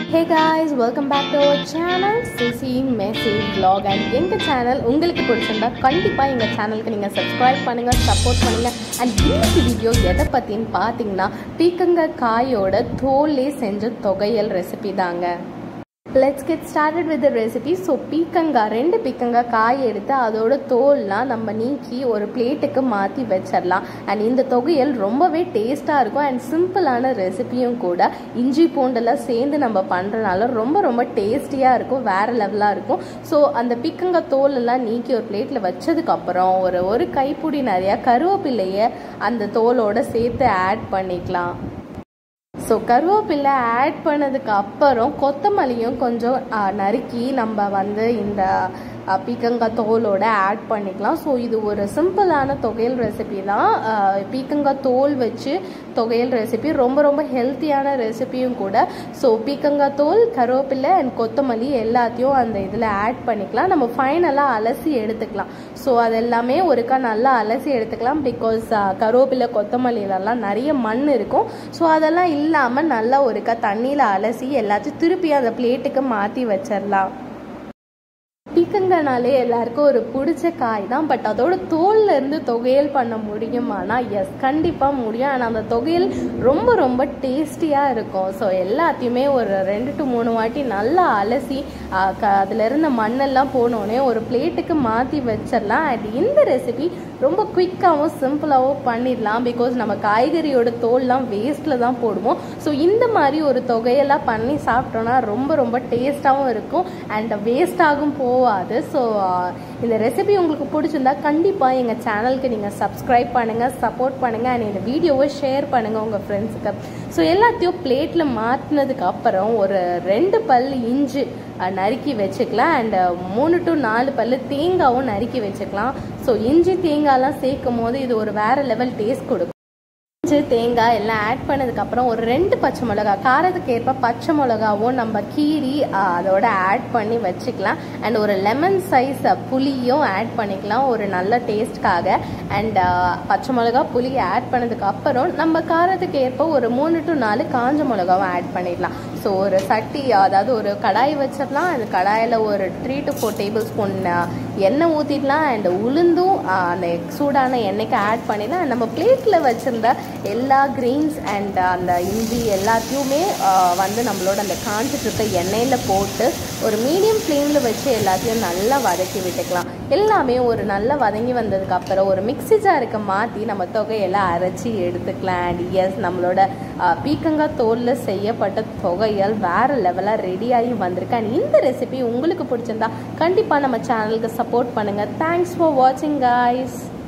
hey guys welcome back to our channel CC Messi vlog and எங்கள் channel உங்களுக்கு பிடிச்சிருந்தா கண்டிப்பாக எங்கள் சேனலுக்கு நீங்கள் சப்ஸ்கிரைப் பண்ணுங்கள் சப்போர்ட் பண்ணுங்கள் அண்ட் இன்னைக்கு வீடியோ எதை பற்றின்னு பார்த்தீங்கன்னா பீக்கங்காய் காயோட தோலே செஞ்ச தொகையல் ரெசிபி தாங்க let's get started with recipe so பீக்கங்காய் ரெண்டு பீக்கங்காய் காய் எடுத்து அதோட தோல்லாம் நம்ம நீக்கி ஒரு பிளேட்டுக்கு மாற்றி வச்சிடலாம் அண்ட் இந்த தொகையல் ரொம்பவே டேஸ்ட்டாக இருக்கும் அண்ட் சிம்பிளான ரெசிபியும் கூட இஞ்சி பூண்டெல்லாம் சேர்ந்து நம்ம பண்ணுறனால ரொம்ப ரொம்ப டேஸ்டியாக இருக்கும் வேறு லெவலாக இருக்கும் ஸோ அந்த பீக்கங்காய் தோலெல்லாம் நீக்கி ஒரு பிளேட்டில் வச்சதுக்கப்புறம் ஒரு ஒரு கைப்பிடி நிறையா கருவேப்பிலையை அந்த தோலோட சேர்த்து ஆட் பண்ணிக்கலாம் ஸோ கருவேப்பிலை ஆட் பண்ணதுக்கு அப்புறம் கொத்தமல்லியும் கொஞ்சம் ஆ, நறுக்கி நம்ம வந்து இந்த ஆ, பீக்கங்காய் தோலோட ஆட் பண்ணிக்கலாம் ஸோ இது ஒரு சிம்பிளான தொகையல் ரெசிபி தான் ஆ, பீக்கங்காய் தோல் வச்சு தொகையல் ரெசிபி ரொம்ப ரொம்ப ஹெல்த்தியான ரெசிபியும் கூட ஸோ பீக்கங்காய் தோல் கருவேப்பிலை அண்ட் கொத்தமல்லி எல்லாத்தையும் அந்த இதில் ஆட் பண்ணிக்கலாம் நம்ம ஃபைனலாக அலசி எடுத்துக்கலாம் ஸோ அது எல்லாமே ஒருக்கா நல்லா அலசி எடுத்துக்கலாம் பிகாஸ் கருவேப்பிலை கொத்தமல்லியிலலாம் நிறைய மண் இருக்கும் ஸோ அதெல்லாம் இல்லாமல் நல்லா ஒருக்கா தண்ணியில் அலசி எல்லாத்தையும் திருப்பி அந்த பிளேட்டுக்கு மாற்றி வச்சிடலாம் பீக்கங்காய்னாலே எல்லாருக்கும் ஒரு பிடிச்ச காய் தான் பட் அதோட தோல்ல இருந்து தொகையல் பண்ண முடியுமானா எஸ் கண்டிப்பாக முடியும் ஆனால் அந்த தொகையல் ரொம்ப ரொம்ப டேஸ்டியாக இருக்கும் ஸோ எல்லாத்தையுமே ஒரு ரெண்டு டு மூணு வாட்டி நல்லா அலசி ஆ, க அதில் இருந்த மண்ணெல்லாம் போனோடனே ஒரு பிளேட்டுக்கு மாற்றி வச்சிடலாம் அண்ட் இந்த ரெசிபி ரொம்ப குயிக்காகவும் சிம்பிளாகவும் பண்ணிடலாம் பிகாஸ் நம்ம காய்கறியோட தோல்லாம் வேஸ்ட்டில் தான் போடுவோம் ஸோ இந்த மாதிரி ஒரு தொகையெல்லாம் பண்ணி சாப்பிட்டோன்னா ரொம்ப ரொம்ப டேஸ்ட்டாகவும் இருக்கும் அண்ட் வேஸ்டாகும் போகாது ஸோ இந்த ரெசிபி உங்களுக்கு பிடிச்சிருந்தா கண்டிப்பாக எங்கள் சேனலுக்கு நீங்கள் சப்ஸ்கிரைப் பண்ணுங்கள் சப்போர்ட் பண்ணுங்கள் அண்ட் இந்த வீடியோவை ஷேர் பண்ணுங்கள் உங்கள் ஃப்ரெண்ட்ஸுக்கு ஸோ எல்லாத்தையும் பிளேட்டில் மாற்றினதுக்கு அப்புறம் ஒரு ரெண்டு பல் இஞ்சி அஹ், நறுக்கி வச்சுக்கலாம் அண்ட் மூணு டு நாலு பல் தேங்காவும் நறுக்கி வச்சுக்கலாம் ஸோ இஞ்சி தேங்காய்லாம் சேர்க்கும் போது இது ஒரு வேற லெவல் டேஸ்ட் கொடுக்கும் இஞ்சி தேங்காய் எல்லாம் ஆட் பண்ணதுக்கப்புறம் ஒரு ரெண்டு பச்சை மிளகா காரத்துக்கு ஏற்ப பச்சை மிளகாவும் நம்ம கீரி ஆஹ், அதோட ஆட் பண்ணி வச்சுக்கலாம் அண்ட் ஒரு லெமன் சைஸ் புளியும் ஆட் பண்ணிக்கலாம் ஒரு நல்ல டேஸ்ட்காக அண்ட் பச்சை மிளகா புளி ஆட் பண்ணதுக்கு அப்புறம் நம்ம காரத்துக்கு ஏற்ப ஒரு மூணு டு நாலு காஞ்ச மிளகாவும் ஆட் பண்ணிடலாம் ஸோ ஒரு சட்டி அதாவது ஒரு கடாய் வச்சிடலாம் அந்த கடாயில் ஒரு three to four tablespoon எண்ணெய் ஊற்றிடலாம் அண்ட் உளுந்தும் ஆஹ், அந்த சூடான எண்ணெய்க்கு ஆட் பண்ணிடலாம் நம்ம பிளேட்டில் வச்சுருந்த எல்லா கிரீன்ஸ் அண்ட் அந்த இஞ்சி எல்லாத்தையுமே ஆஹ், வந்து நம்மளோட அந்த காஞ்சிட்டு இருக்க எண்ணெயில் போட்டு ஒரு மீடியம் ஃப்ளேமில் வச்சு எல்லாத்தையும் நல்லா வதக்கி விட்டுக்கலாம் எல்லாமே ஒரு நல்லா வதங்கி வந்ததுக்கு அப்புறம் ஒரு மிக்ஸி ஜாருக்கு மாற்றி நம்ம தொகையெல்லாம் அரைச்சி எடுத்துக்கலாம் அண்ட் எஸ் நம்மளோட ஆஹ், பீக்கங்காய் தோலில் செய்யப்பட்ட தொகையல் வேறு லெவலாக ரெடியாகி வந்திருக்கு அண்ட் இந்த ரெசிபி உங்களுக்கு பிடிச்சிருந்தா கண்டிப்பாக நம்ம சேனலுக்கு சப்போர்ட் பண்ணுங்கள் தேங்க்ஸ் ஃபார் வாட்சிங் guys